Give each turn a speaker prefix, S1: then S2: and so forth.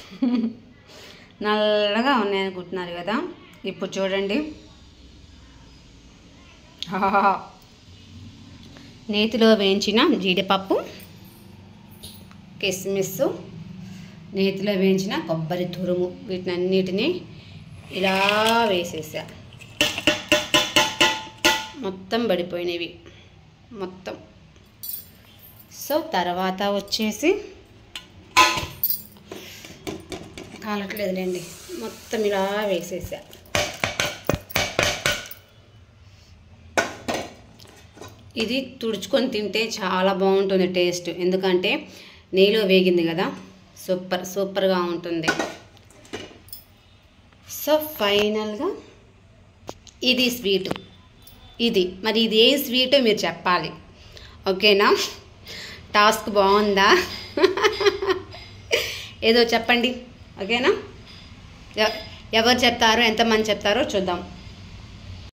S1: నల్లగా ఉన్నాయనుకుంటున్నారు కదా ఇప్పుడు చూడండి ఆహాహా. నేతిలో వేయించిన జీడిపప్పు కిస్మిస్ నేతిలో వేయించిన కొబ్బరి తురుము వీటిని అన్నిటినీ ఇలా వేసేసా మొత్తం పడిపోయినవి మొత్తం సో తర్వాత వచ్చేసి కాలట్లేదులేండి మొత్తం ఇలా వేసేసా ఇది తుడుచుకొని తింటే చాలా బాగుంటుంది టేస్ట్ ఎందుకంటే నెయ్యిలో వేగింది కదా సూపర్ సూపర్గా ఉంటుంది సో ఫైనల్గా ఇది స్వీటు ఇది మరి ఇది ఏ స్వీటో మీరు చెప్పాలి ఓకేనా టాస్క్ బాగుందా ఏదో చెప్పండి ఓకేనా ఎ- ఎవరు చెప్తారో ఎంతమంది చెప్తారో చూద్దాం